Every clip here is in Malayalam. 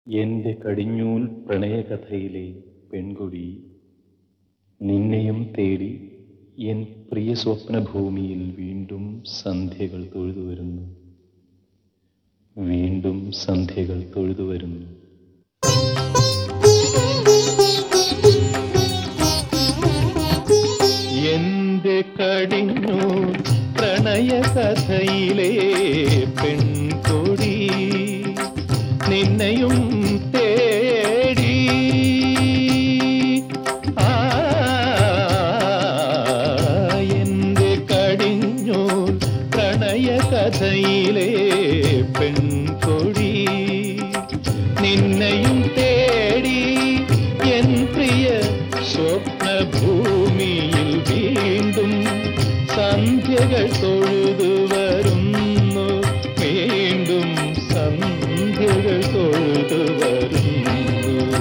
എന്റെ കടിഞ്ഞൂൽ പ്രണയകഥയിലെ പെൺകുടി നിന്നെയും തേടി എൻ പ്രിയ സ്വപ്നഭൂമിയിൽ വീണ്ടും സന്ധ്യകൾ തൊഴുതു വരുന്നു വീണ്ടും സന്ധ്യകൾ തൊഴുതു വരുന്നു എന്റെ കടിഞ്ഞു പ്രണയകഥയിലെ പെൺകൊടി നിന്നെയും തേടി ആ എന്റെ കടിഞ്ഞു പ്രണയകഥയിലെ പെൺകൊടി നിന്നെയും തേടി എൻ പ്രിയ സ്വപ്നഭൂമിയിൽ വീണ്ടും സന്ധ്യകൾ തൊഴുതു വരുന്നു വീണ്ടും സന്ധ്യകൾ തൊഴുതു വരുന്നു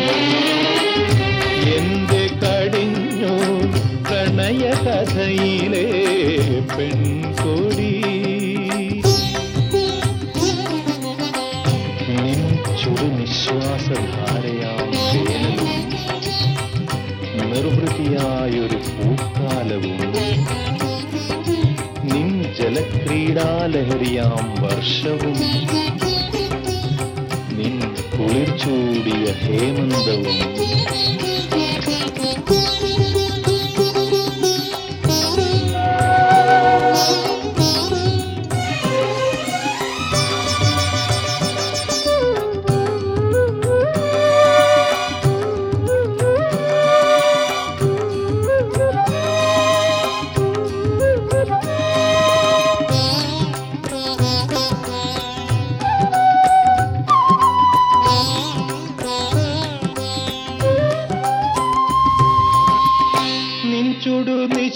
എന്റെ കടിഞ്ഞു പ്രണയകഥയിലെ പെൺകൊടി നിൻ ചുടുനിശ്വാസധാരയാം വേനലും നിർവൃതിയായൊരു പൂക്കാലവും നിൻ ജലക്രീഡാലഹരിയാം വർഷവും നിൻ കുളിർ ചൂടിയ ഹേമന്തവും നിൻ ചുടു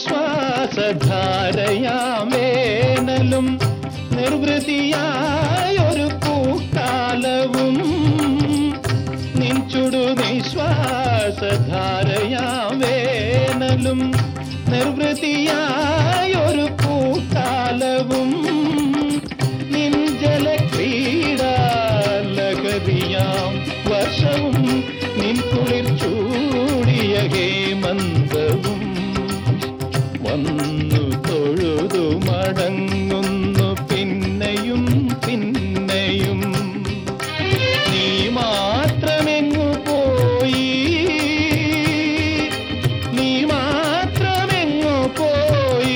നിശ്വാസധാരയാമേനലും നിർവൃതിയായൊരു പൂക്കാലവും നിൻ ചുടു നിശ്വാസധാരയാമേനലും നിർവൃതിയായൊരു പൂക്കാലവും നിൻ ജലക്രീഡാലകരിയാം വർഷവും നിൻ കുളിർ ചൂടിയ ഹേമന്തവും വന്നു തൊഴുതു മടങ്ങുന്നു പിന്നെയും പിന്നെയും നീ മാത്രമെങ്ങു പോയി നീ മാത്രമെങ്ങു പോയി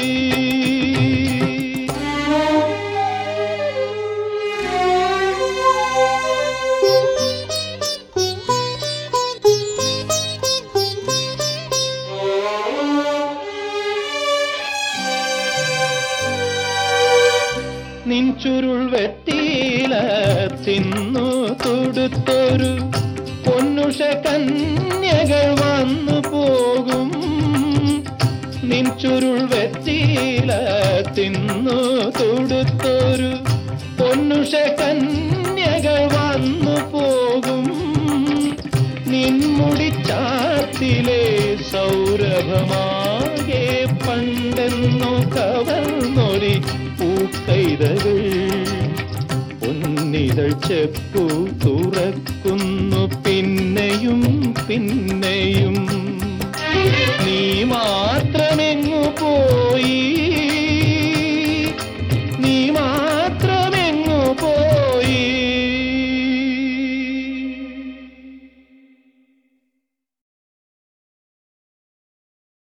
നിൻ ചുരുൾ വെട്ടിയില തിന്നു തുടുത്തൊരു പൊന്നുഷ കന്യകൾ വന്നു പോകും നിൻ ചുരുൾ വെട്ടിയില തിന്നു തുടുത്തൊരു പൊന്നുഷ കന്യകൾ വന്നു പോകും നിൻമുടിച്ചാത്തിലെ സൗരഭമാകെ പണ്ടെന്നു കവർന്നൊരി പൂക്കൈതകൾ പൊന്നിതൾ ചെപ്പു തുറക്കുന്നു പിന്നെയും പിന്നെ